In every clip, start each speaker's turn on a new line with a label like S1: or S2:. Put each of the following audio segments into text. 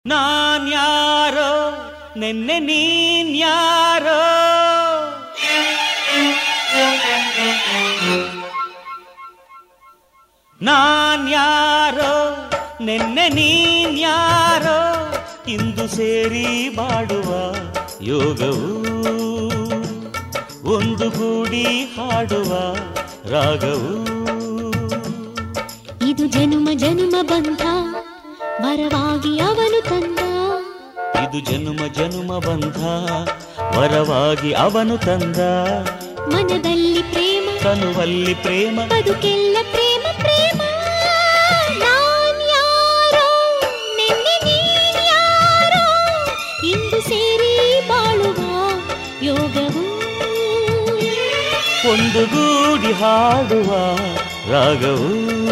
S1: ನಾನ್ಯಾರೋ ನೆನ್ನೆ ನೀನ್ಯಾರೋ ನಾನ್ಯಾರೋ ನೆನ್ನೆ ನೀನ್ಯಾರೋ ಇಂದು ಸೇರಿ ಬಾಡುವ ಯೋಗವು ಒಂದು ಗೂಡಿ ಹಾಡುವ ರಾಗವು
S2: ಇದು ಜನುಮ ಜನುಮ ಬಂಧ ವರವಾಗಿ ಅವನು ತಂದ
S1: ಇದು ಜನುಮ ಜನುಮ ಬಂಧ ವರವಾಗಿ ಅವನು ತಂದ
S2: ಮನದಲ್ಲಿ ಪ್ರೇಮ
S1: ತನುವಲ್ಲಿ ಪ್ರೇಮ
S2: ಬದುಕೆಲ್ಲ ಪ್ರೇಮ ಪ್ರೇಮ ನಾನ್ಯಾರೋ, ನೆನ್ನೆ ನೀನ್ಯಾರೋ, ಇಂದು ಸೇರಿ ಬಾಳುವ ಯೋಗವು
S1: ಒಂದು ಗೂಡಿ ಹಾಡುವ ರಾಗವು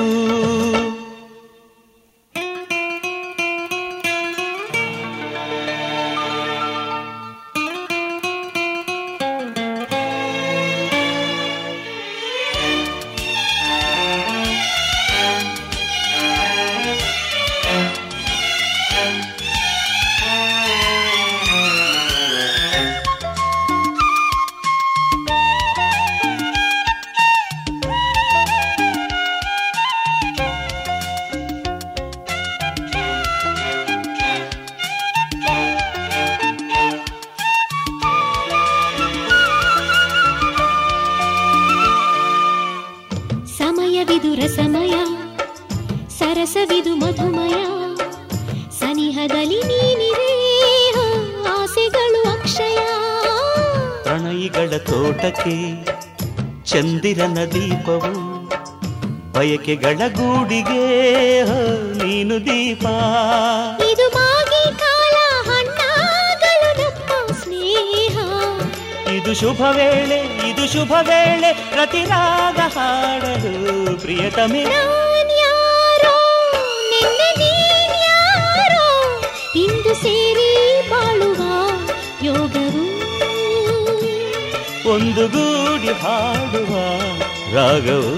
S2: ಸಮಯವಿದು ರಸಮಯ ಸರಸವಿದು ಮಧುಮಯ ಸನಿಹದಲ್ಲಿ ನೀನಿರೇ ಆಸೆಗಳು ಅಕ್ಷಯ
S1: ಪ್ರಣಯಿಗಳ ತೋಟಕ್ಕೆ ಚಂದಿರನ ದೀಪವು ಬಯಕೆಗಳ ಗೂಡಿಗೆ ಹ, ನೀನು ದೀಪ
S2: ಇದು ಮಾಗಿ ಕಾಲ ಹಣ್ಣಾಗಲು ನಮ್ಮ ಸ್ನೇಹ
S1: ಇದು ಶುಭ ವೇಳೆ ಇದು ಶುಭ ವೇಳೆ ಪ್ರತಿರಾಗ ಹಾಡಲು ಪ್ರಿಯತಮೆ
S2: ನಾನ್ಯಾರೋ, ನಿನ್ನೆ ನೀನ್ಯಾರೋ, ಇಂದು ಸೇರಿ ಬಾಳುವ ಯೋಗವು
S1: ಒಂದು ಗೂಡಿ ಹಾಡುವ ರಾಗವು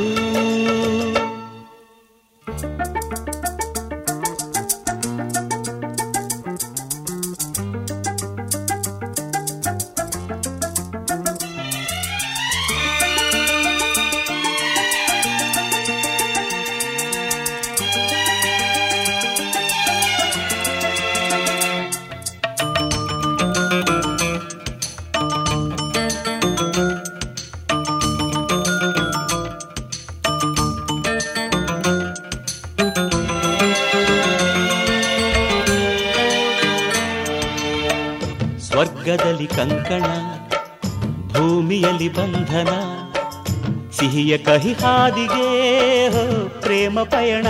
S1: ಸ್ವರ್ಗದಲ್ಲಿ ಕಂಕಣ ಭೂಮಿಯಲ್ಲಿ ಬಂಧನ ಸಿಹಿಯ ಕಹಿ ಹಾದಿಗೆ ಹೋ, ಪ್ರೇಮ ಪಯಣ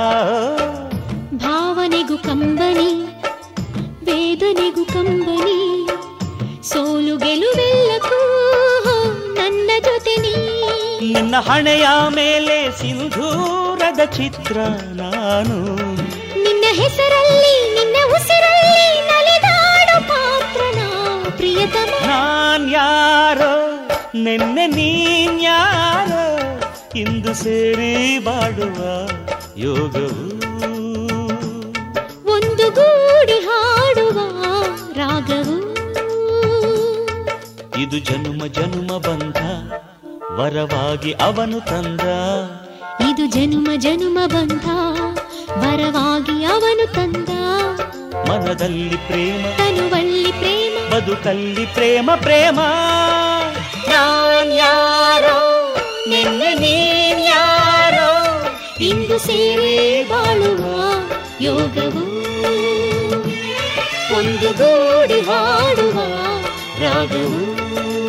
S2: ಭಾವನೆಗೂ ಕಂಬನಿ ವೇದನೆಗೂ ಕಂಬನಿ ಸೋಲು ಗೆಲುವೆಲ್ಲಕ್ಕೂ ನನ್ನ ಜೊತೆ ನೀ
S1: ನಿನ್ನ ಹಣೆಯ ಮೇಲೆ ಸಿಂಧೂರದ ಚಿತ್ರ ನಾನು
S2: ನಿನ್ನ ಹೆಸರಲ್ಲಿ ನಿನ್ನ ಉಸಿರಲ್ಲಿ ನಲಿದಾಡು ಪಾತ್ರನ ಪ್ರಿಯತಮ
S1: ನಾನ್ಯಾರೋ ನಿನ್ನೆ ನೀನ್ಯಾರೋ ಇಂದು ಸೇರಿ ಬಾಡುವ ಯೋಗವು
S2: ಒಂದು ಗೂಡಿ ಹಾಡುವ ರಾಗವು
S1: ಇದು ಜನುಮ ಜನುಮ ಬಂಧ ವರವಾಗಿ ಅವನು ತಂದ
S2: ಇದು ಜನುಮ ಜನುಮ ಬಂಧ ವರವಾಗಿ ಅವನು ತಂದ
S1: ಮನದಲ್ಲಿ ಪ್ರೇಮ
S2: ತನುವಲ್ಲಿ ಪ್ರೇಮ
S1: ಬದುಕಲ್ಲಿ ಪ್ರೇಮ ಪ್ರೇಮ ನಾನ್ಯಾರೋ ನಿನ್ನೆ ನೀನ್ಯಾರೋ
S2: ಇಂದು ಸೇರಿ ಬಾಳುವ ಯೋಗವು
S1: ಒಂದು ಗೂಡಿ ಹಾಡುವ ರಾಗವು